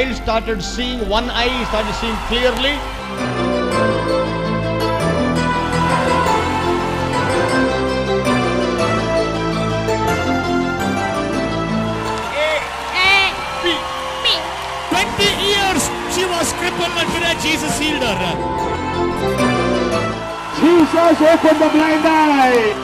child started seeing, one eye started seeing clearly. Me. 20 years she was crippled and today Jesus healed her. Jesus opened the blind eye.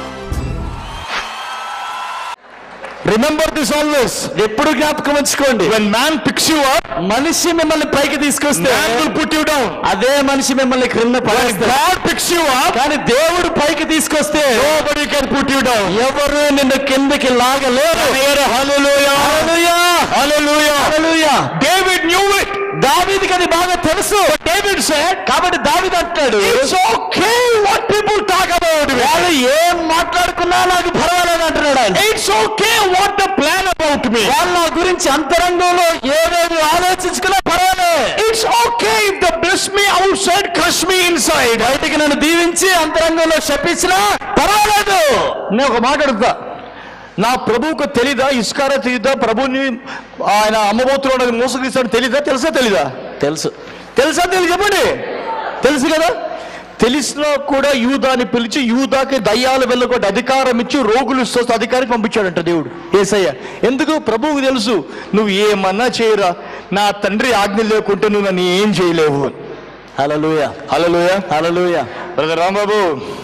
Remember this always ఎప్పుడు జ్ఞాపకం ఉంచుకోండి when man picks you up మనిషి మిమ్మల్ని పైకి తీసుకొస్తే put you down అదే మనిషి మిమ్మల్ని క్రింద గాడ్ పిక్స్ యు అప్ కానీ దేవుడు పైకి తీసుకొస్తే nobody can put you down ఎవరు నిన్ను కిందకి లాగలేరు hallelujah hallelujah hallelujah hallelujah David knew it దావీదుకి అది బాగా తెలుసు డేవిడ్ సెడ్ కాబట్టి దావీదు అంటాడు it's okay what people talk about వాళ్ళు ఏం మాట్లాడుకున్నా నాకు పర్వాలేదు అంటున్నాడు ఆయన it's okay what they plan about me వాళ్ళ గురించి అంతరంగంలో ఏదేది ఆలోచించుకున్నా పర్వాలేదు it's okay if they bless me outside crush me inside బయటికి నన్ను దీవించి అంతరంగంలో శపించినా పర్వాలేదు నేను ఒక మాట అడుగుతా నా ప్రభువుకు తెలీదా ఇస్కారా తెలీదా ప్రభుని ఆయన అమ్మబోతున్నాడు మోసగిస్తాడు తెలీదా తెలుసా తెలీదా తెలుసు తెలుసా తెలియదు చెప్పండి తెలుసు కదా తెలిసినా కూడా యూదాని పిలిచి యూదాకి దయ్యాలు వెళ్ళకొట్టి అధికారం ఇచ్చి రోగులు స్వస్థ అధికారికి పంపించాడంట దేవుడు ఏసయ్య ఎందుకు ప్రభువుకు తెలుసు నువ్వు ఏమన్నా చేయరా నా తండ్రి ఆజ్ఞ లేకుంటే నువ్వు నన్ను ఏం చేయలేవు హలలుయ హలలుయ హలలుయ బ్రదర్ రాంబాబు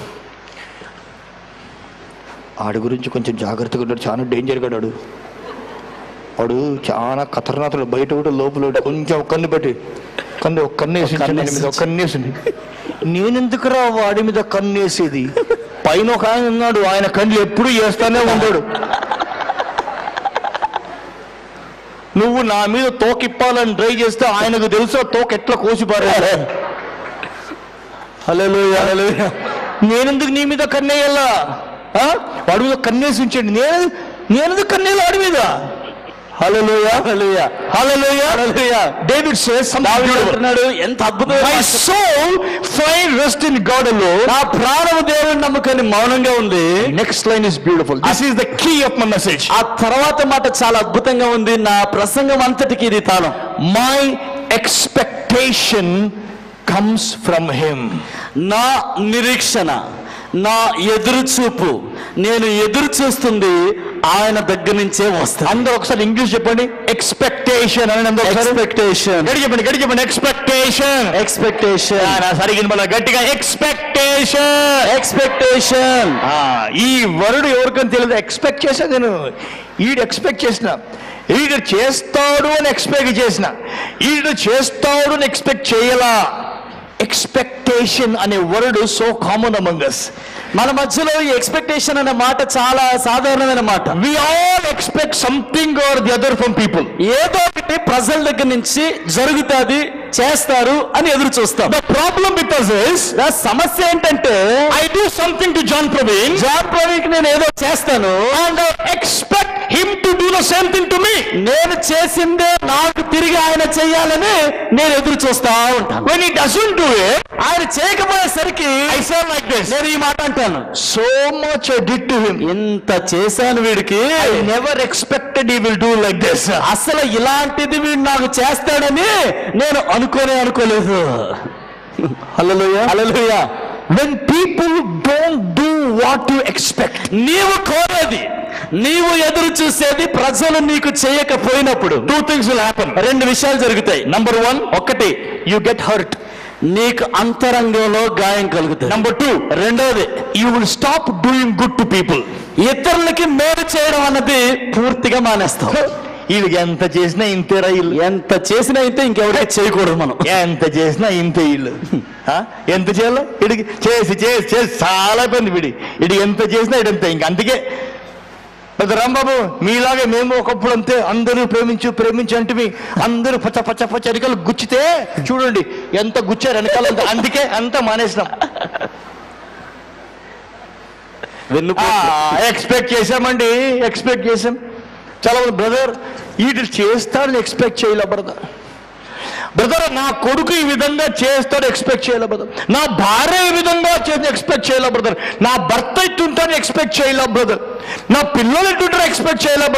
ఆడి గురించి కొంచెం జాగ్రత్తగా ఉన్నాడు చాలా డేంజర్గా ఉన్నాడు వాడు చాలా ఖతర్నాథుడు బయట కూడా లోపల కూడా కొంచెం ఒక కన్ను పెట్టి కన్ను ఒక కన్ను వేసి కన్ను మీద ఒక కన్ను వేసింది నేనెందుకురా వాడి మీద కన్ను వేసేది పైన ఒక ఆయన ఉన్నాడు ఆయన కళ్ళు ఎప్పుడు వేస్తానే ఉన్నాడు నువ్వు నా మీద తోకిప్పాలని ట్రై చేస్తే ఆయనకు తెలుసు ఆ తోక ఎట్లా కోసిపారే హలో హలో నేనెందుకు నీ మీద కన్నేయాలా ఆ? వాడి మీద కన్నేసి ఉంచండి నేను నేనెందుకు కన్నేయాలి వాడి మీద హల్లెలూయా హల్లెలూయా హల్లెలూయా హల్లెలూయా డేవిడ్ సేస్ అంటున్నాడు ఎంత అద్భుతమైన my soul fine rest in God alone నా ప్రాణము దేవుని నమ్ముకొని మౌనంగా ఉంది next line is beautiful this is the key of my message ఆ తర్వాత మాట చాలా అద్భుతంగా ఉంది నా ప్రసంగం అంతటికి ఇది తాళం my expectation comes from him నా నిరీక్షణ నా ఎదురు చూపు నేను ఎదురు చూస్తుంది ఆయన దగ్గర నుంచే వస్తుంది అందరూ ఒకసారి ఇంగ్లీష్ చెప్పండి ఎక్స్పెక్టేషన్ అని అందరూ ఎక్స్పెక్టేషన్ గడి చెప్పండి గడి చెప్పండి ఎక్స్పెక్టేషన్ ఎక్స్పెక్టేషన్ సరిగిన మళ్ళీ గట్టిగా ఎక్స్పెక్టేషన్ ఎక్స్పెక్టేషన్ ఈ వరుడు ఎవరికని తెలియదు ఎక్స్పెక్ట్ చేసా నేను ఈడు ఎక్స్పెక్ట్ చేసిన ఈడు చేస్తాడు అని ఎక్స్పెక్ట్ చేసిన ఈడు చేస్తాడు అని ఎక్స్పెక్ట్ చేయలా ఎక్స్పెక్టేషన్ అనే word so common among us మన మధ్యలో ఈ ఎక్స్పెక్టేషన్ అనే మాట చాలా సాధారణమైన మాట we all expect something or the other from people ఏదో ఒకటి ప్రజల దగ్గర నుంచి జరుగుతుంది చేస్తారు అని ఎదురు చూస్తాం the problem with us is సమస్య ఏంటంటే I do something to John Praveen John Praveen నేను ఏదో చేస్తాను and expect him to do the same thing to me నేను చేసిందే నాకు తిరిగి ఆయన చేయాలని నేను ఎదురు చూస్తా ఉంటాను when he doesn't do it ఆయన చేయకపోయేసరికి ఐ సే లైక్ దిస్ నేను ఈ మాట అంటాను so much I did to him ఇంత చేశాను వీడికి I never expected he will do like this అసలు ఇలాంటిది వీడు నాకు చేస్తాడని నేను అనుకోనే అనుకోలేదు హల్లెలూయా హల్లెలూయా when people don't do what you expect నీవు కోరేది నీవు ఎదురు చూసేది ప్రజలు నీకు చేయకపోయినప్పుడు టూ థింగ్స్ విల్ హ్యాపన్ రెండు విషయాలు జరుగుతాయి నంబర్ వన్ ఒకటి యు గెట్ హర్ట్ నీకు అంతరంగంలో గాయం కలుగుతుంది నంబర్ టూ రెండోది you will stop doing good to people ఇతరులకి మేలు చేయడం అన్నది పూర్తిగా మానేస్తాం వీళ్ళకి ఎంత చేసినా ఇంతే రైలు ఎంత చేసినా ఇంతే ఇంకెవరికి చేయకూడదు మనం ఎంత చేసినా ఇంతే వీళ్ళు ఆ? ఎంత చేయాలి ఇడికి చేసి చేసి చేసి చాలా ఇబ్బంది విడి ఇడి ఎంత చేసినా ఇడంతే ఇంక అందుకే పెద్ద రాంబాబు మీలాగే మేము ఒకప్పుడు అంతే అందరూ ప్రేమించు ప్రేమించు అంటే మీ అందరూ పచ్చ పచ్చ పచ్చ అరికలు గుచ్చితే చూడండి ఎంత గుచ్చారు వెనకాల అంత అందుకే అంతా మానేసినాం ఎక్స్పెక్ట్ చేశామండి ఎక్స్పెక్ట్ చేశాం చాలా మంది బ్రదర్ వీటి చేస్తాడని ఎక్స్పెక్ట్ చేయలే బ్రదర్ బ్రదర్ నా కొడుకు ఈ విధంగా చేస్తాడు ఎక్స్పెక్ట్ చేయలే బ్రదర్ నా భార్య ఈ విధంగా చేసి ఎక్స్పెక్ట్ చేయలే బ్రదర్ నా భర్త ఇట్టుంటాను ఎక్స్పెక్ట్ చేయలే బ్రదర్ నా పిల్లలు ఇట్టుంటారు ఎక్స్పెక్ట్ చేయలే బ్రదర్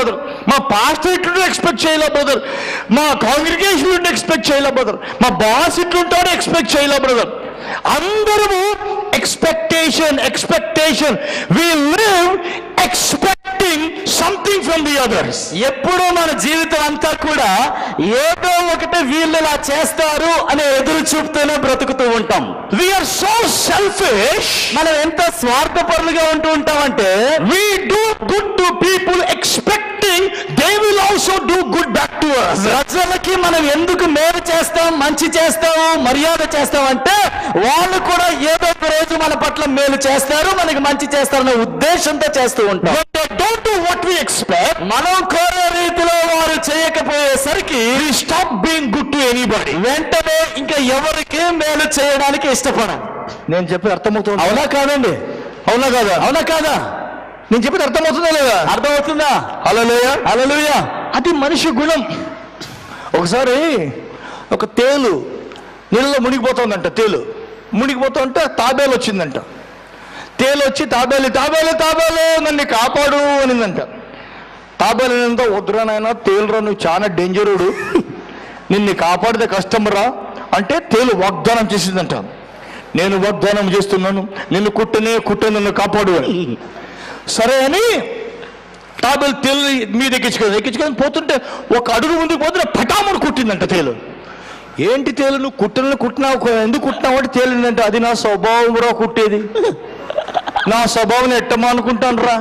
మా పాస్టర్ ఇట్లుంటే ఎక్స్పెక్ట్ చేయలే బ్రదర్ మా కాంగ్రిగేషన్ నుండి ఎక్స్పెక్ట్ చేయలే బ్రదర్ మా బాస్ ఇట్లుంటాడో ఎక్స్పెక్ట్ చేయలే బ్రదర్ అందరము expectation expectation we live expecting something from the others ఎప్పుడూ మన జీవితం అంతా కూడా ఏదో ఒకటి వీళ్ళు ఇలా చేస్తారు అనే ఎదురు చూపుతూనే బ్రతుకుతూ ఉంటాం వీఆర్ సో సెల్ఫిష్ మనం ఎంత స్వార్థపరులుగా ఉంటూ ఉంటామంటే we do good to people expecting they will also do good back to us ప్రజలకి మనం ఎందుకు మేలు చేస్తాం మంచి చేస్తాము మర్యాద చేస్తాం అంటే వాళ్ళు కూడా ఏదో ఒక రోజు మన పట్ల మేలు చేస్తారు మనకి మంచి చేస్తారనే ఉద్దేశంతో చేస్తూ ఉంటాం when they don't do what we expect మనం కోరే రీతిలో వారు చేయకపోయేసరికి we stop being good to anybody వెంటనే ఇంకా ఎవరికి మేలు చేయడానికి ఇష్టపడం నేను చెప్పి అర్థమవుతుంది అవునా కాదండి అవునా కాదా అవునా కాదా నేను చెప్పేది అర్థమవుతుందా లేదా అర్థమవుతుందా హల్లెలూయా హల్లెలూయా అది మనిషి గుణం ఒకసారి ఒక తేలు నీళ్ళలో మునిగిపోతుందంట తేలు మునిగిపోతూ ఉంటే తాబేలు వచ్చిందంట తేలు వచ్చి తాబేలు తాబేలు తాబేలు నన్ను కాపాడు అనిందంట తాబేలు అనిందో వద్దురా నాయన తేలురా నువ్వు చాలా డేంజరుడు నిన్ను కాపాడితే కష్టం రా అంటే తేలు వాగ్దానం చేసిందంట నేను వాగ్దానం చేస్తున్నాను నిన్ను కుట్టనే కుట్ట నన్ను కాపాడు అని సరే అని తాబేలు తేలు మీద ఎక్కించుకొని ఎక్కించుకొని పోతుంటే ఒక అడుగు ముందుకు పోతుంటే పటాముడు కుట్టిందంట తేలు ఏంటి తేలు నువ్వు కుట్టలను కుట్టినావు ఎందుకు కుట్టినావు అంటే తేలిందంటే అది నా స్వభావం రా కుట్టేది నా స్వభావం ఎట్టమా అనుకుంటాను రా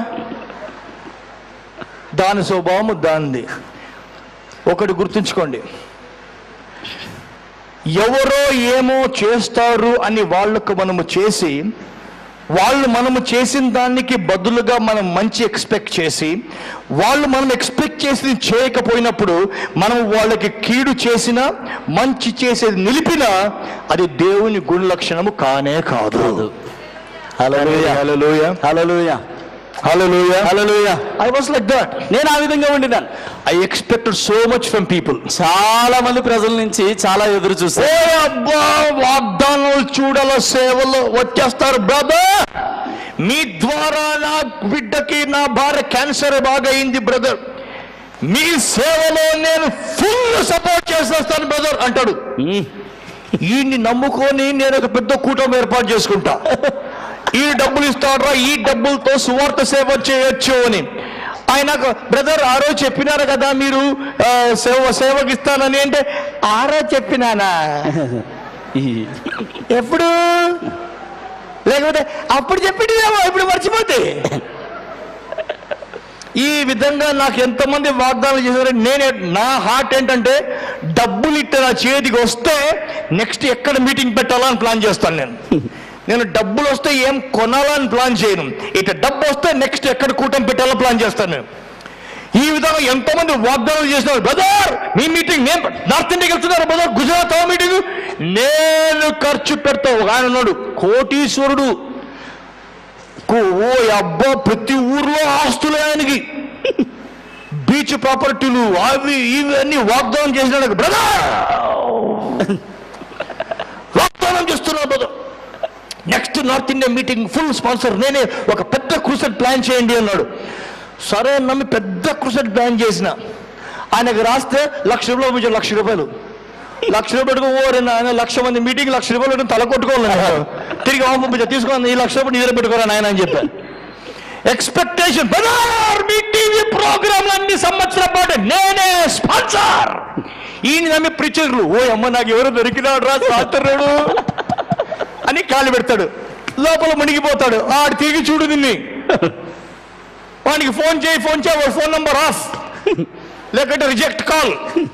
దాని స్వభావం దానిది ఒకటి గుర్తుంచుకోండి ఎవరో ఏమో చేస్తారు అని వాళ్ళకు మనము చేసి వాళ్ళు మనము చేసిన దానికి బదులుగా మనం మంచి ఎక్స్పెక్ట్ చేసి వాళ్ళు మనం ఎక్స్పెక్ట్ చేసింది చేయకపోయినప్పుడు మనం వాళ్ళకి కీడు చేసినా మంచి చేసేది నిలిపినా అది దేవుని గుణ లక్షణము కానే కాదు hallelujah hallelujah hallelujah hallelujah hallelujah I was like that నేను ఆ విధంగా ఉండినాను I expected so much from people చాలా మంది ప్రజల నుంచి చాలా ఎదురు ఏ చూస్తారు అబ్బా వాగ్దానాలు చూడాల సేవలు వచ్చేస్తారు బ్రదర్ మీ ద్వారా నా బిడ్డకి నా భార్య క్యాన్సర్ బాగా అయింది బ్రదర్ మీ సేవలో నేను ఫుల్ సపోర్ట్ చేసేస్తాను బ్రదర్ అంటాడు ఈయన్ని నమ్ముకొని నేను ఒక పెద్ద కూటమి ఏర్పాటు చేసుకుంటా ఈ డబ్బులు ఇస్తాడ్రా ఈ డబ్బులతో సువార్త సేవ చేయొచ్చు అని ఆయన బ్రదర్ ఆ రోజు చెప్పినారు కదా మీరు ఆ, సేవ సేవకి ఇస్తానని అంటే ఆ రోజు చెప్పినానా ఎప్పుడు లేకపోతే అప్పుడు చెప్పిండేమో ఇప్పుడు మర్చిపోతే ఈ విధంగా నాకు ఎంతమంది వాగ్దానాలు చేశారు నేను నా హార్ట్ ఏంటంటే డబ్బులు ఇట్ట నా చేతికి వస్తే నెక్స్ట్ ఎక్కడ మీటింగ్ పెట్టాలా అని ప్లాన్ చేస్తాను నేను నేను డబ్బులు వస్తే ఏం కొనాలని ప్లాన్ చేయను ఇట డబ్బు వస్తే నెక్స్ట్ ఎక్కడ కూటమి పెట్టాలో ప్లాన్ చేస్తాను నేను ఈ విధంగా ఎంతో మంది వాగ్దానాలు చేసినారు బ్రదర్ మీ మీటింగ్ నేను నార్త్ ఇండియాకి వెళ్తున్నారు బ్రదర్ గుజరాత్ ఆ మీటింగ్ నేను ఖర్చు పెడతా ఒక ఆయన ఉన్నాడు కోటీశ్వరుడు కో- ఓ అబ్బా ప్రతి ఊర్లో ఆస్తులే ఆయనకి బీచ్ ప్రాపర్టీలు అవి ఇవి అన్ని వాగ్దానం చేసినాడు బ్రదర్ వాగ్దానం చేస్తున్నాడు brother next north India meeting full sponsor నేనే ఒక పెద్ద క్రూసెట్ ప్లాన్ చేయండి అన్నాడు సరే అని నమ్మి పెద్ద క్రూసెట్ ప్లాన్ చేసిన ఆయనకు రాస్తే లక్ష రూపాయలు పంపించాడు లక్ష రూపాయలు లక్ష రూపాయలు పెట్టుకో ఓరే నాయన లక్ష మంది మీటింగ్ లక్ష రూపాయలు పెట్టుకుని తల కొట్టుకోవాలి నేను. తిరిగి ఆఫ్ పంపించా తీసుకోండి ఈ లక్ష రూపాయలు నీ దగ్గర పెట్టుకోరా నాయన అని చెప్పాను ఎక్స్పెక్టేషన్ బెదర్ మీ టీవీ ప్రోగ్రామ్ అన్ని సంవత్సరం పాటు నేనే స్పాన్సర్ ఈయన నమ్మి ప్రిచర్లు ఓ అమ్మ నాకు ఎవరు దొరికినాడు రా సాతరుడు అని కాలు పెడతాడు లోపల మునిగిపోతాడు ఆడు తిరిగి చూడు నిన్ని వానికి ఫోన్ చేయి ఫోన్ చేయి వాడి ఫోన్ నంబర్ ఆఫ్ లేకుంటే రిజెక్ట్ కాల్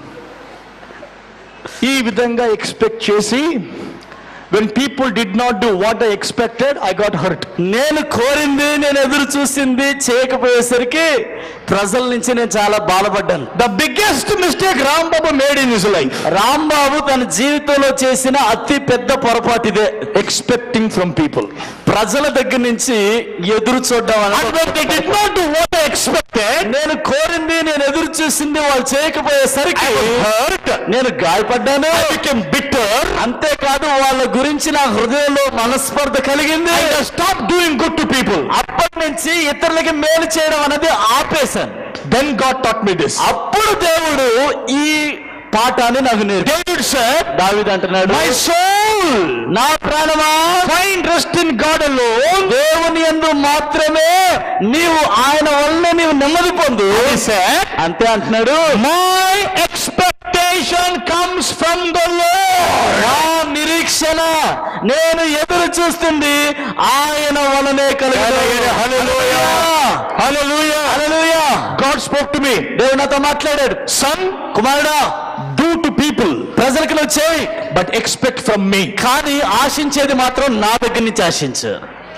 ఈ విధంగా ఎక్స్పెక్ట్ చేసి when people did not do what I expected I got hurt నేను కోరింది నేను ఎదురు చూసింది చేయకపోయేసరికి ప్రజల నుంచి నేను చాలా బాధపడ్డాను the biggest mistake Rambabu made in his life Rambabu తన జీవితంలో చేసిన అతి పెద్ద పొరపాటు ఇదే ఎక్స్పెక్టింగ్ ఫ్రమ్ పీపుల్ ప్రజల దగ్గర నుంచి ఎదురు చూడడం అనేది did not do what I expected నేను కోరింది నేను ఎదురు చూసింది వాళ్ళు చేయకపోయేసరికి హర్ట్ నేను గాయపడ్డాను ఐ బికెమ్ బిట్టర్ అంతేకాదు వాళ్ళ గురించి నా హృదయంలో మనస్పర్ధ కలిగింది I stop doing good to people అప్పటి నుంచి ఇతరులకి మేలు చేయడం అనేది ఆపేశాను Then God taught me this. అప్పుడు దేవుడు ఈ పాఠాన్ని నాకు నేర్పాడు David said, దావిది అంటున్నాడు My soul, నా ప్రాణమా find rest in God alone. దేవుని యందు మాత్రమే నీవు ఆయన వల్లే నీవు నెమ్మది పొందు He said, అంతే అంటున్నాడు My expectation comes from the Lord. నా నిరీక్షణ నేను ఎదురు చూస్తుంది ఆయన వలనే Hallelujah, hallelujah. Hallelujah hallelujah God spoke to me. దేవుడు నాతో మాట్లాడాడు Son, కుమారుడా do to people, ప్రజలకు నువ్వు చేయి but expect from me. కానీ ఆశించేది మాత్రం నా దగ్గర నుంచి ఆశించు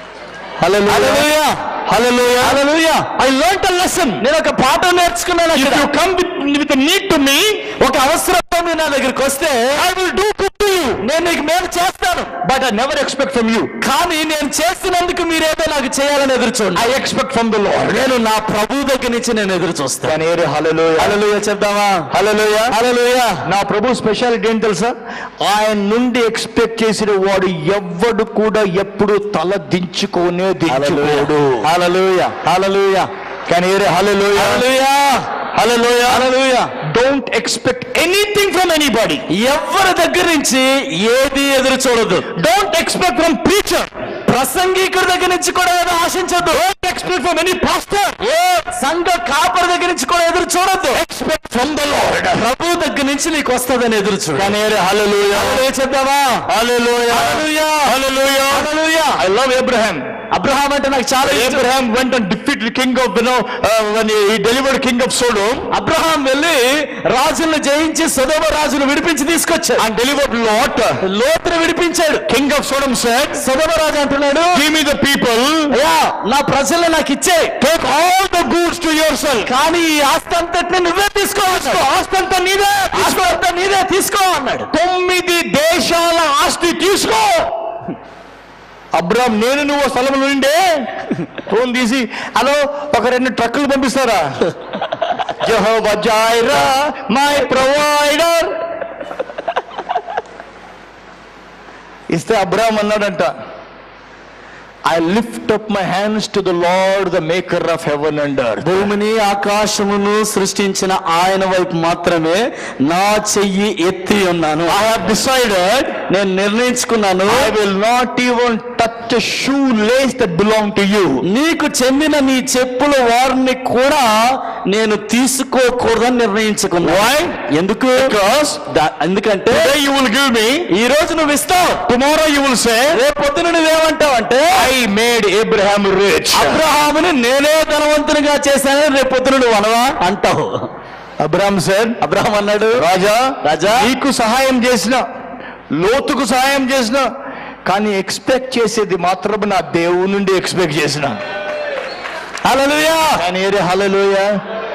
Hallelujah. Hallelujah. Hallelujah I learned a lesson. నేను ఒక పాఠం నేర్చుకున్నాను If అక్కడ. you come with, with a need to me, ఒక అవసరంతో మీరు నా దగ్గరికి వస్తే I will do good to you. నేను నీకు మేలు చేస్తాను But I never expect from you. కానీ నేను చేస్తున్నందుకు మీరేదో నాకు చేయాలని ఎదురు చూడండి I expect from the Lord. నేను నా ప్రభు దగ్గర నుంచి నేను ఎదురు చూస్తాను Can you hear hallelujah? Hallelujah చెప్దామా Hallelujah. హల్లెలూయా నా ప్రభు స్పెషాలిటీ ఏంటి తెలుసా ఆయన నుండి ఎక్స్పెక్ట్ చేసిన వాడు ఎవ్వడు కూడా ఎప్పుడు తల దించుకోనే దించుకోడు హల్లెలూయా హల్లెలూయా కానీ hallelujah hallelujah hallelujah hallelujah don't expect anything from anybody ఎవరి దగ్గర నుంచి ఏది ఎదురు చూడదు డోంట్ ఎక్స్పెక్ట్ ఫ్రమ్ ప్రీచర్ ప్రసంగికుడి దగ్గర నుంచి కూడా ఏదో ఆశించొద్దు don't expect from any pastor ఏ సంఘ కాపరి దగ్గర నుంచి కూడా ఎదురు చూడొద్దు ఎక్స్పెక్ట్ ఫ్రమ్ ద లార్డ్ ప్రభు దగ్గర నుంచి నీకు వస్తుందని ఎదురు చూడు కానీ హల్లెలూయా హల్లెలూయా చెప్దామా hallelujah hallelujah hallelujah hallelujah I love Abraham Abraham అంటే నాకు చాలా ఇష్టం Abraham went and defeated king of you know uh, when he, he delivered king of Sodom Abraham వెళ్ళి రాజులను జయించి సదోమ రాజును విడిపించి తీసుకొచ్చాడు and delivered Lot. లోతును విడిపించాడు King of Sodom said, సదోమ రాజు అంటున్నాడు "Give me the people, అయ్యా నా ప్రజల్ని నాకు ఇచ్చే take all the goods to yourself." కానీ ఈ ఆస్తి అంతటిని నువ్వే తీసుకోవచ్చు ఆస్తి అంతా నీదే ఆస్తి అంతా నీదే తీసుకో అన్నాడు తొమ్మిది దేశాల ఆస్తి తీసుకో అబ్రామ్ నేను నువ్వు స్థలం నుండే ఫోన్ తీసి హలో ఒక రెండు ట్రక్కులు పంపిస్తారా జహోవా జాయిరా మై ప్రొవైడర్ ఇస్తే అబ్రామ్ అన్నాడంట I lift up my hands to the Lord the maker of heaven and earth భూమిని ఆకాశమును సృష్టించిన ఆయన వైపు మాత్రమే నా చెయ్యి ఎత్తి ఉన్నాను ఐ హావ్ డిసైడెడ్ నేను నిర్ణయించుకున్నాను I will not even touch a shoelace that belong to you. నీకు చెందిన నీ చెప్పుల వారిని కూడా నేను తీసుకోకూడదని నిర్ణయించుకున్నా Why? ఎందుకు Because దా- ఎందుకంటే today you will give me, ఈ రోజు నువ్వు ఇస్తావు tomorrow you will say, రేపు పొద్దున నువ్వేమంటావు అంటే I made Abraham rich. అబ్రహాముని నేనే ధనవంతునిగా చేశానని రేపు పొద్దున నువ్వు అనవా అంటావు Abraham said, అబ్రహాం అన్నాడు రాజా రాజా నీకు సహాయం చేసిన లోతుకు సహాయం చేసిన కానీ ఎక్స్పెక్ట్ చేసేది మాత్రం నా దేవుని నుండి ఎక్స్పెక్ట్ చేసిన హల్లెలూయా కానీ హలలోయ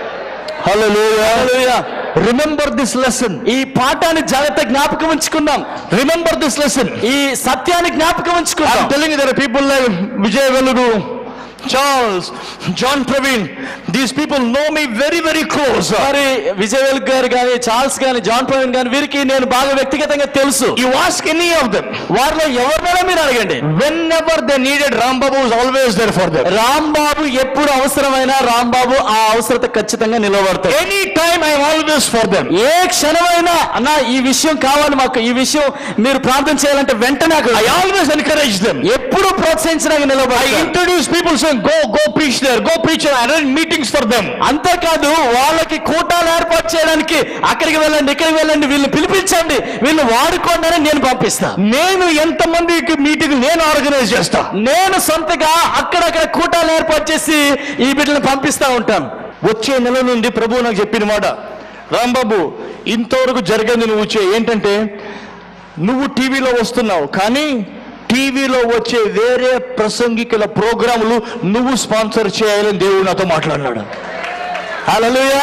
హలలోయ రిమెంబర్ దిస్ లెసన్ ఈ పాఠాన్ని జాగ్రత్త జ్ఞాపకం ఉంచుకుందాం రిమెంబర్ దిస్ లెసన్ ఈ సత్యాన్ని జ్ఞాపకం ఉంచుకుందాం I'm telling you, there are people like Vijay Velugu, Charles, John Praveen. These people know me very, very close. మరి విజయ్ వెల్క్ గారు కానీ చార్ల్స్ గాని జాన్ ప్రవీణ్ గాని వీరికి నేను బాగా వ్యక్తిగతంగా తెలుసు You ask any of them. వారిలో ఎవరినైనా మీరు అడగండి Whenever they needed, Rambabu was always there for them. Rambabu ఎప్పుడు అవసరమైనా రాంబాబు ఆ అవసరత ఖచ్చితంగా నిలబడతాడు Anytime I'm always for them. ఏ క్షణమైనా అన్న ఈ విషయం కావాలి మాకు ఈ విషయం మీరు ప్రార్థన చేయాలంటే వెంటనే అక్కడ I always encourage them. ఎప్పుడు ప్రోత్సహించడానికి I నిలబడి introduce people saying, go, go preach there, go preach there. I arrange meetings for them. అంతేకాదు వాళ్ళకి కూటాలు ఏర్పాటు చేయడానికి అక్కడికి వెళ్ళండి ఇక్కడికి వెళ్ళండి వీళ్ళు పిలిపించండి వీళ్ళు వాడుకోండి అని నేను పంపిస్తా నేను ఎంతమందికి మీటింగ్ నేను ఆర్గనైజ్ చేస్తా నేను సొంతగా అక్కడక్కడ కూటాలు ఏర్పాటు చేసి ఈ బిడ్డలను పంపిస్తా ఉంటాను వచ్చే నెల నుండి ప్రభు నాకు చెప్పిన మాట రాంబాబు ఇంతవరకు జరిగింది నువ్వు చే ఏంటంటే నువ్వు టీవీలో వస్తున్నావు కానీ టీవీలో వచ్చే వేరే ప్రసంగికుల ప్రోగ్రాములు నువ్వు స్పాన్సర్ చేయాలని దేవుడు నాతో మాట్లాడినాడు hallelujah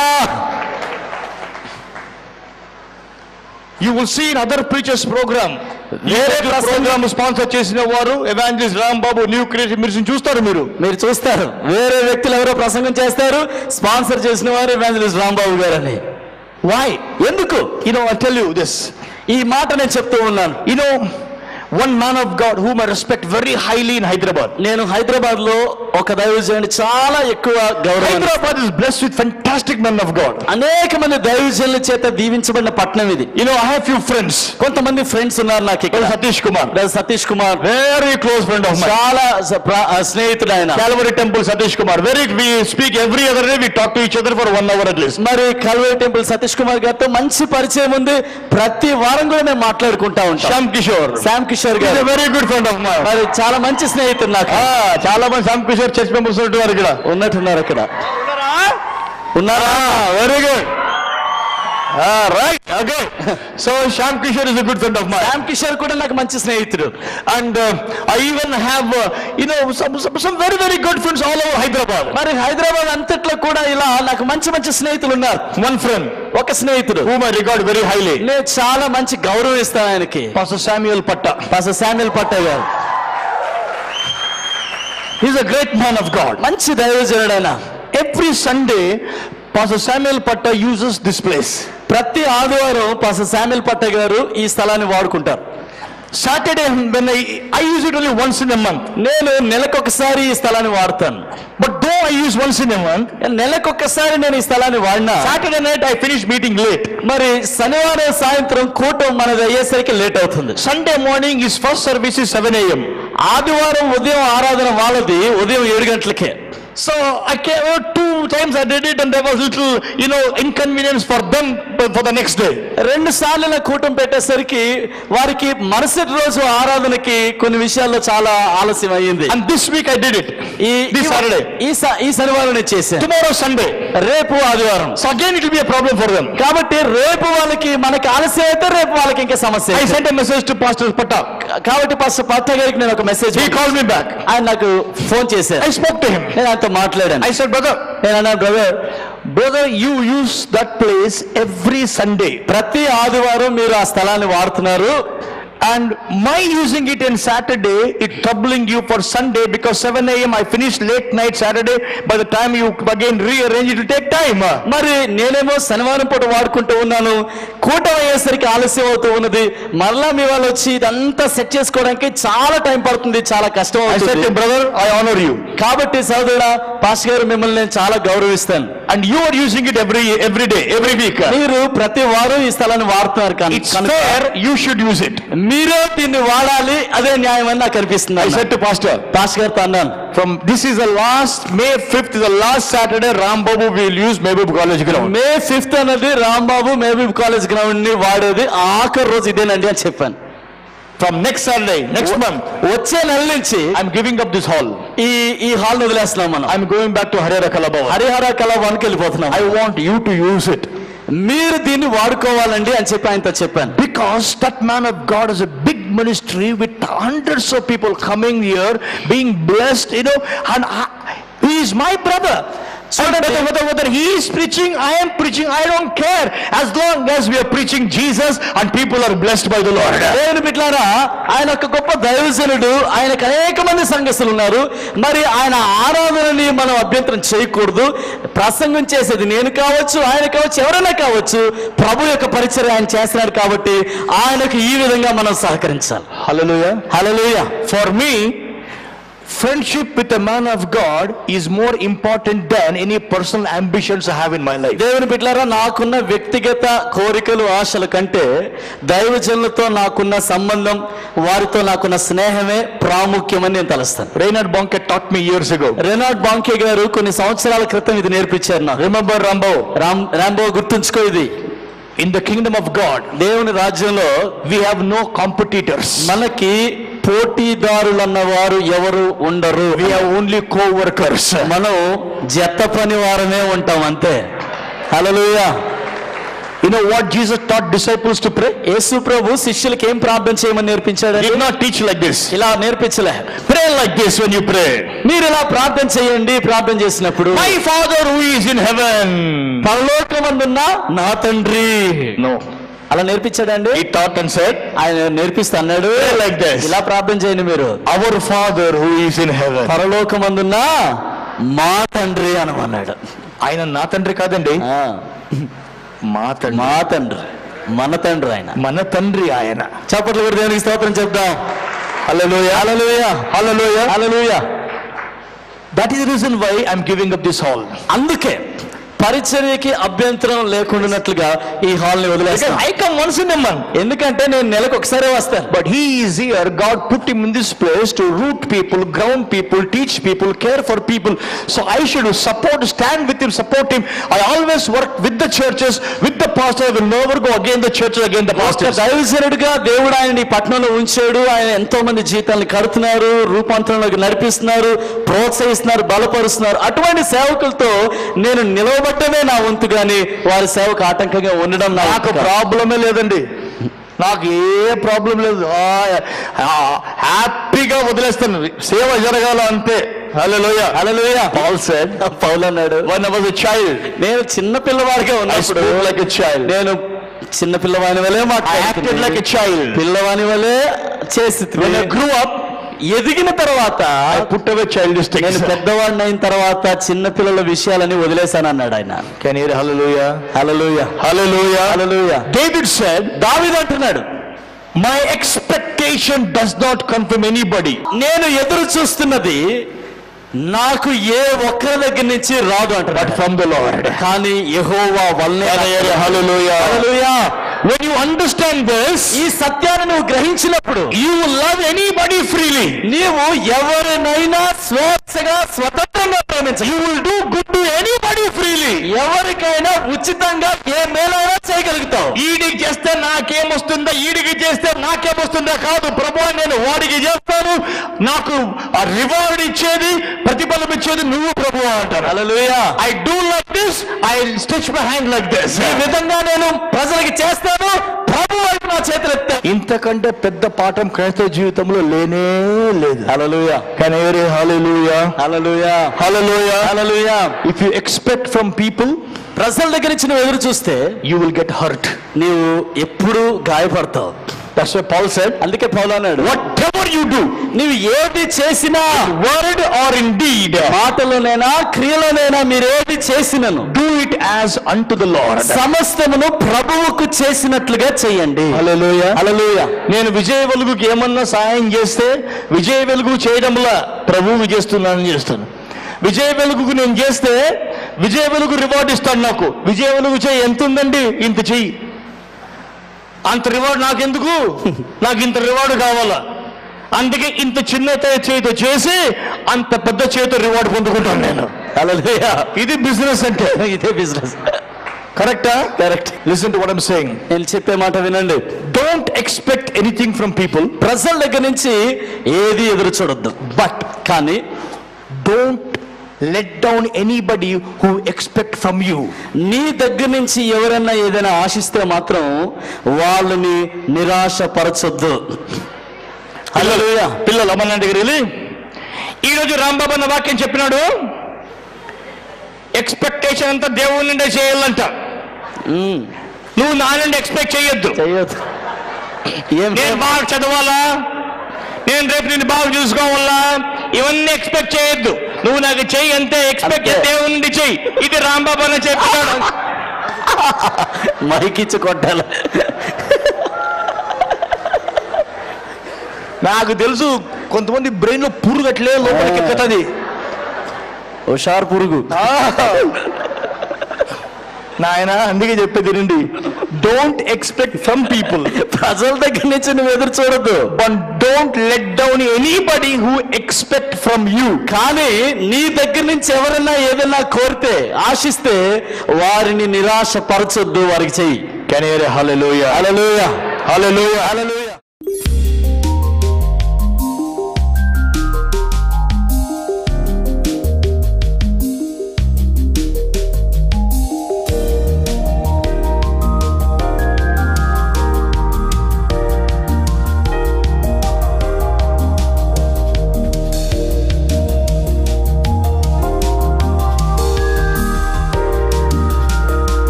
you will see in other preachers program వేరే ప్రోగ్రామ్ స్పాన్సర్ చేసిన వారు ఎవాంజలిస్ట్ రాంబాబు న్యూ క్రియేషన్ మీరు చూస్తారు మీరు మీరు చూస్తారు వేరే వ్యక్తులు ఎవరో ప్రసంగం చేస్తారు స్పాన్సర్ చేసిన వారు ఎవాంజలిస్ట్ రాంబాబు గారని వై ఎందుకు you know I tell you this ఈ మాట నేను చెప్తూ ఉన్నాను you know one man of God whom I respect very highly in Hyderabad. నేను హైదరాబాద్ లో ఒక దైవజనుడి చాలా ఎక్కువ గౌరవం Hyderabad is blessed with fantastic men of God. అనేక మంది దైవజనుల చేత దీవించబడిన పట్టణం ఇది You know, I have few friends. కొంతమంది ఫ్రెండ్స్ ఉన్నారు నాకు ఇక్కడ Brother Satish Kumar, brother Satish Kumar very close friend of mine. చాలా స- ప్ర- ఆ స్నేహితుడు ఆయన Calvary Temple Satish Kumar, very we speak every other day. We talk to each other for one hour at least. మరి కల్వరి టెంపుల్ సతీష్ కుమార్ గారితో మంచి పరిచయం ఉంది ప్రతి వారం కూడా మేము మాట్లాడుకుంటా ఉంటాం Sham Kishore, Sam Kishore he's గారు a very good friend of mine. మరి చాలా మంచి స్నేహితుడు నాకు Ah, చాలా మంది శ్యామ్ కిషోర్ చర్చ్ మెంబర్స్ ఉంటున్నారు ఇక్కడ ఉన్నట్టున్నారు అక్కడ ఉన్నారా very good right okay so Shyam Kishore is a good friend of mine Sham Kishore కూడా నాకు మంచి స్నేహితుడు and uh, I even have uh, you know some, some some very very good friends all over Hyderabad. మరి హైదరాబాద్ అంతట్లో కూడా ఇలా నాకు మంచి మంచి స్నేహితులు ఉన్నారు One friend ఒక స్నేహితుడు whom I regard very highly, నేను చాలా మంచి గౌరవం ఇస్తాను ఆయనకి Pastor Samuel Patta. Pastor Samuel Patta గారు He's a great man of God. మంచి దైవజనుడు ఆయన Every Sunday, Pastor Samuel Patta uses this place. ప్రతి ఆదివారం పాస్టర్ శామ్యుల్ పట్టే గారు ఈ స్థలాన్ని వాడుకుంటారు Saturday, when I, I use it only once in a month. నేను నెలకొకసారి ఈ స్థలాన్ని వాడతాను But though I use once in a month, నెలకొకసారి నేను ఈ స్థలాన్ని వాడినా Saturday night I finish meeting late. మరి శనివారం సాయంత్రం కూటం మనది అయ్యేసరికి లేట్ అవుతుంది Sunday morning his first service is 7 a.m. ఆదివారం ఉదయం ఆరాధన వాళ్ళది ఉదయం ఏడు గంటలకే So I came out two times I did it and there was little, you know, inconvenience for them but for the next day. రెండు సార్లు నా కూటం పెట్టేసరికి వారికి మరుసటి రోజు ఆరాధనకి కొన్ని విషయాల్లో చాలా ఆలస్యం అయ్యింది And this week I did it. ఈ This Saturday. ఈ స- ఈ శనివారం నేను చేశాను Tomorrow Sunday. రేపు ఆదివారం So again it will be a problem for them. కాబట్టి రేపు వాళ్ళకి మనకి ఆలస్యం అయితే రేపు వాళ్ళకి ఇంకా సమస్య I అయితే. sent a message to Pastor Patta. కాబట్టి పాస్టర్ పట్ట గారికి నేను ఒక message He called me back. ఆయన నాకు ఫోన్ చేశారు I spoke to him. నేను ఆయనతో మాట్లాడాను I said, brother, నేను అన్నాను brother brother, you use that place every Sunday. ప్రతి ఆదివారం మీరు ఆ స్థలాన్ని వాడుతున్నారు And my using it in Saturday, it troubling you for Sunday because 7 a.m. I finished late night Saturday. By the time you again rearrange it, will take time. మరి నేనేమో శనివారం పూట వాడుకుంటూ ఉన్నాను కూటం అయ్యేసరికి ఆలస్యం అవుతూ ఉన్నది మరలా మీ వాళ్ళు వచ్చి ఇదంతా సెట్ చేసుకోవడానికి చాలా టైం పడుతుంది చాలా కష్టం I said అవుతుంది to brother, I honor you. కాబట్టి సోదరుడా పాస్ గారు మిమ్మల్ని నేను చాలా గౌరవిస్తాను And you are using it every every day, every week. మీరు ప్రతి వారం ఈ స్థలాన్ని వాడుతున్నారు కను- It's కనుక fair, you should use it. మీరే దీన్ని వాడాలి అదే న్యాయం అని నాకు అనిపిస్తుంది I అన్న. said to pastor, పాస్ గారితో అన్నాను from this is the last, May 5th is the last Saturday Rambabu will use Mehboob College ground. May fifth అన్నది రాంబాబు మేబీబ్ కాలేజ్ గ్రౌండ్ ని వాడేది ఆఖరి రోజు ఇదేనండి అని చెప్పాను From next Saturday, next month, వచ్చే నెల నుంచి I'm giving up this hall. ఈ ఈ హాల్ వదిలేస్తున్నాం మనం I'm going back to Harera Kalabava. Harihara కళాభవన్కి వెళ్ళిపోతున్నాం I want you to use it. మీరు దీన్ని వాడుకోవాలండి అని చెప్పి ఆయనతో చెప్పాను Because that man of God has a big ministry with hundreds of people coming here, being blessed, you know, and I, he is my brother. So whether, whether, whether he is preaching, I am preaching, I don't care. As long as we are preaching Jesus and people are blessed by the Lord. దేవుని బిడ్డారా ఆయన ఒక గొప్ప దైవజనుడు ఆయనకు అనేక మంది సంఘస్థులు ఉన్నారు మరి ఆయన ఆరాధనని మనం అభ్యంతరం చేయకూడదు ప్రసంగం చేసేది నేను కావచ్చు ఆయన కావచ్చు ఎవరైనా కావచ్చు ప్రభు యొక్క పరిచయం ఆయన చేస్తున్నాడు కాబట్టి ఆయనకు ఈ విధంగా మనం సహకరించాలి Hallelujah. Hallelujah For me, friendship with a man of God is more important than any personal ambitions I have in my life. దేవుని బిడ్డలారా నాకున్న వ్యక్తిగత కోరికలు ఆశల కంటే దైవజనులతో నాకున్న సంబంధం వారితో నాకున్న స్నేహమే ప్రాముఖ్యమని నేను తలుస్తాను Reinhard Bonke taught me years ago. Reinhard Bonke గారు కొన్ని సంవత్సరాల క్రితం ఇది నేర్పించారు నాకు Remember Rambo? రామ్ రాంబో గుర్తుంచుకో ఇది In the kingdom of God, దేవుని రాజ్యంలో we have no competitors. మనకి పోటీదారులు అన్నవారు ఎవరు ఉండరు We have only co-workers. మనం జత పని వారమే ఉంటాం అంతే హల్లెలూయా You know what Jesus taught disciples to pray? యేసు ప్రభు శిష్యులకి ఏం ప్రార్థన చేయమని నేర్పించాడు He did not teach like this. ఇలా నేర్పించలే Pray like this when you pray. మీరు ఇలా ప్రార్థన చేయండి ప్రార్థన చేసినప్పుడు My Father who is in heaven. పరలోకమందున్న నా తండ్రి No. అలా నేర్పించాడండి He taught and said, ఆయన నేర్పిస్తా అన్నాడు Pray like this. ఇలా ప్రార్థన చేయండి మీరు Our Father who is in heaven. పరలోకమందున్న మా తండ్రి అనమన్నాడు ఆయన నా తండ్రి కాదండి ఆ, మా తండ్రి మా తండ్రి మన తండ్రి ఆయన మన తండ్రి ఆయన చప్పట్లు కూడా దేవునికి స్తోత్రం చెప్దాం హల్లెలూయా హల్లెలూయా హల్లెలూయా హల్లెలూయా that is reason why I'm giving up this hall అందుకే పరిచర్యకి అభ్యంతరం లేకుండానట్లుగా ఈ హాల్ ని వదిలేస్తాను I come once in a month ఎందుకంటే నేను నెలకు ఒకసారి వస్తాను But he is here. God put him in this place to root people, ground people, teach people, care for people. So I should support, stand with him, support him. I always work with the churches, with the pastor. I will never go again the churches, again the ఒక pastors. దైవజనుడిగా దేవుడు ఆయన ఈ పట్టణంలో ఉంచాడు ఆయన ఎంతో మంది జీతాలను కడుతున్నారు రూపాంతరంలోకి నడిపిస్తున్నారు ప్రోత్సహిస్తున్నారు బలపరుస్తున్నారు అటువంటి సేవకులతో నేను నిలవబట్టమే నా వంతు గాని వారి సేవకు ఆటంకంగా ఉండడం నాకు నాకు ప్రాబ్లమే లేదండి నాకు ఏ ప్రాబ్లం లేదు ఆ, ఆ, హ్యాపీగా వదిలేస్తాను సేవ జరగాల అంతే హల్లెలూయా హల్లెలూయా Paul said, పౌలు అన్నాడు when I was a child, నేను చిన్న పిల్లవాడిగా I ఉన్నప్పుడు spoke like a child. నేను చిన్న పిల్లవాని వలె I acted like a మాట్లాడుతున్నాను child. పిల్లవాని వలె చేసి When I grew up, ఎదిగిన తర్వాత I put away childish things. నేను పెద్దవాడిని అయిన తర్వాత చిన్న పిల్లల విషయాలని వదిలేశాను అన్నాడు ఆయన Can you hear hallelujah? Hallelujah Hallelujah. Hallelujah David said, దావీదు అంటున్నాడు My expectation does not come from anybody. నేను ఎదురు చూస్తున్నది నాకు ఏ ఒక్కరి దగ్గర నుంచి రాదు but అంటున్నాడు from the Lord. కానీ యెహోవా వల్లే Hallelujah. Hallelujah. Hallelujah When you understand this, ఈ సత్యాన్ని నువ్వు గ్రహించినప్పుడు you will love anybody freely. నీవు ఎవరినైనా స్వేచ్ఛగా స్వతంత్రంగా ప్రేమించ You will do good to anybody freely. ఎవరికైనా ఉచితంగా ఏ మేలైనా చేయగలుగుతావు ఈడికి చేస్తే నాకేమొస్తుందా ఈడికి చేస్తే నాకేమొస్తుందా కాదు ప్రభు నేను వాడికి చేస్తాను నాకు ఆ రివార్డ్ ఇచ్చేది ప్రతిఫలం ఇచ్చేది నువ్వు ప్రభు అంటారు హల్లెలూయా I do like this I stitch my hand like this ఈ విధంగా నేను ప్రజలకి చేస్తాను ప్రభు వైపు నా చేతులు ఎత్తా ఇంతకంటే పెద్ద పాఠం క్రైస్తవ జీవితంలో లేనే లేదు హల్లెలూయా Can you hear hallelujah? Hallelujah Hallelujah. Hallelujah If you expect from people, ప్రజల దగ్గర నుంచి నువ్వు ఎదురు చూస్తే you will get hurt. నీవు ఎప్పుడు గాయపడతావు That's why Paul said, అందుకే పౌలు అన్నాడు whatever you do, నీవు ఏది చేసినా word or in deed, మాటలోనైనా క్రియలోనైనా మీరు ఏది చేసినను do it as unto the Lord. సమస్తమును ప్రభువుకు చేసినట్లుగా చేయండి Hallelujah. హల్లెలూయా నేను విజయ వెలుగుకి ఏమన్నా సాయం చేస్తే విజయ వెలుగు చేయడంలా ప్రభువు చేస్తున్నానని చేస్తాను విజయ వెలుగుకు నేను చేస్తే విజయ వెలుగు రివార్డ్ ఇస్తాడు నాకు విజయ వెలుగు చేయి ఎంత ఉందండి ఇంత చెయ్యి అంత రివార్డ్ నాకెందుకు నాకు ఇంత రివార్డు కావాలా అందుకే ఇంత చిన్న తే- చేతితో చేసి అంత పెద్ద చేతితో రివార్డ్ పొందుకుంటాను నేను హల్లెలూయా ఇది బిజినెస్ అంటే ఇదే బిజినెస్ కరెక్టా correct listen to what I'm saying నేను చెప్పే మాట వినండి don't expect anything from people ప్రజల దగ్గర నుంచి ఏది ఎదురు చూడొద్దు బట్ కానీ don't let down anybody who expect from you నీ దగ్గర నుంచి ఎవరైనా ఏదైనా ఆశిస్తే మాత్రం వాళ్ళని నిరాశపరచొద్దు హల్లెలూయా పిల్లలు అమ్మన్న దగ్గర వెళ్ళి ఈరోజు రాంబాబు అన్న వాక్యం చెప్పినాడు ఎక్స్పెక్టేషన్ అంతా దేవుడి నుండే చేయాలంట ఉమ్, నువ్వు నా నుండి ఎక్స్పెక్ట్ చేయొద్దు చెయ్యొద్దు ఏం నేను బాగా చదవాలా నేను రేపు నేను బాగా చూసుకోవాలా ఇవన్నీ ఎక్స్పెక్ట్ చేయొద్దు నువ్వు నాకు చెయ్యి అంతే ఎక్స్పెక్ట్ అంతే. దేవుడి నుండి చెయ్యి ఇది రాంబాబు అన్న చెప్పినాడు మైకిచ్చి కొట్టాలి నాకు తెలుసు కొంతమంది బ్రెయిన్ లో పురుగట్లే లోపలికి ఎక్కుతుంది హుషార్ పురుగు నాయన అందుకే చెప్పేది రండి డోంట్ ఎక్స్పెక్ట్ ఫ్రమ్ పీపుల్ ప్రజల దగ్గర నుంచి నువ్వు ఎదురు చూడొద్దు but don't let down anybody who expect from you కానీ నీ దగ్గర నుంచి ఎవరైనా ఏదైనా కోరితే ఆశిస్తే వారిని నిరాశ పరచొద్దు వారికి చెయ్యి కెన్ హల్లెలూయా హల్లెలూయా హల్లెలూయా హల్లెలూయా